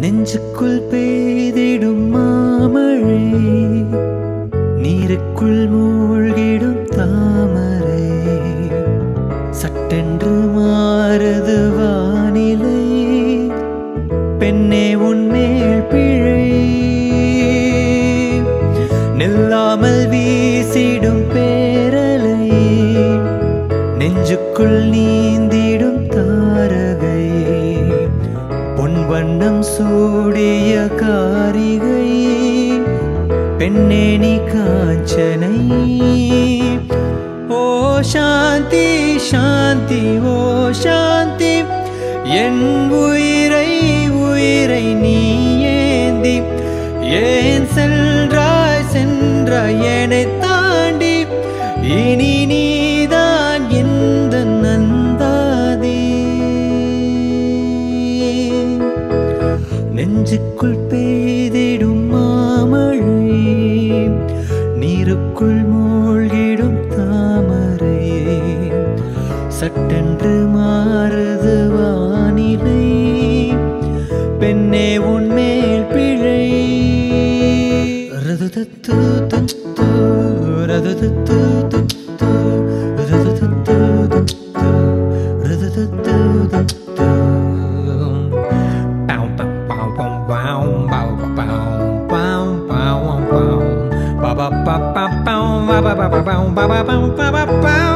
நெஞ்சுக்குள் பெய்திடும் மாமழை நீருக்குள் மூழ்கிடும் தாமரை சட்டென்று மாறுது வானிலை பெண்ணே உன்மேல் பிழை நில்லாமல் வீசிடும் பேரலை நெஞ்சுக்குள் நீந்திடும் தாரகை பொன் வண்ணம் சூடிய காரிகை பெண்ணே நீ காஞ்சனை ஓ சாந்தி சாந்தி ஓ சாந்தி என் உயிரை உயிரை நீ ஏந்தி ஏன் சென்றாய் சென்றாய் என்னை தாண்டி இனி நீதான் எந்த நந்தாதி நெஞ்சுக்குள் பெய்திடும் மாமழை நீருக்குள் மூழ்கிடும் தாமரை சட்டென்று மாறுது வானிலை பெண்ணே உன்மேல் பிழை ரதுதத்து தத்து ரதுதத்து தத்து ரதுதத்து தத்து ரதுதத்து தத்து Bow, bow, bow, bow, bow, bow, bow, bow, bow, bow. Ba, ba, ba, ba, bow, ba, ba, ba, ba, bow, ba, ba, bow, ba, ba, bow.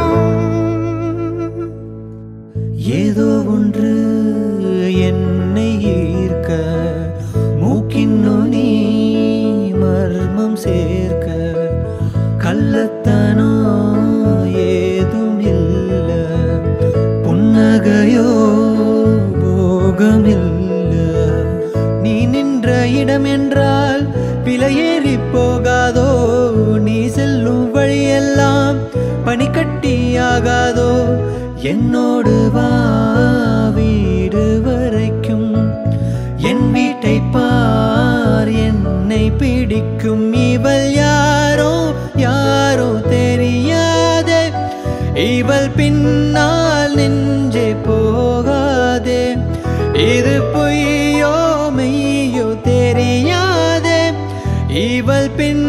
ஏதோ ஒன்று என்னை ஈர்க்க மூக்கின் நுனி மர்மம் சேர்க்க கள்ளத்தனோ ஏதும் இல்ல புன்னகையோ போகமில்ல நீ நின்ற இடம் என்றால் விலையேறி போகாதோ நீ செல்லும் வழியெல்லாம் பனிக்கட்டியாகாதோ என்னோடு வா வீடு வரைக்கும் என் வீட்டை பார் என்னை பிடிக்கும் இவள் யாரோ யாரோ தெரியாதே இவள் பின்னால் நெஞ்சே போகாதே இது பொய்யோ மெய்யோ தெரியாதே இவள் பின்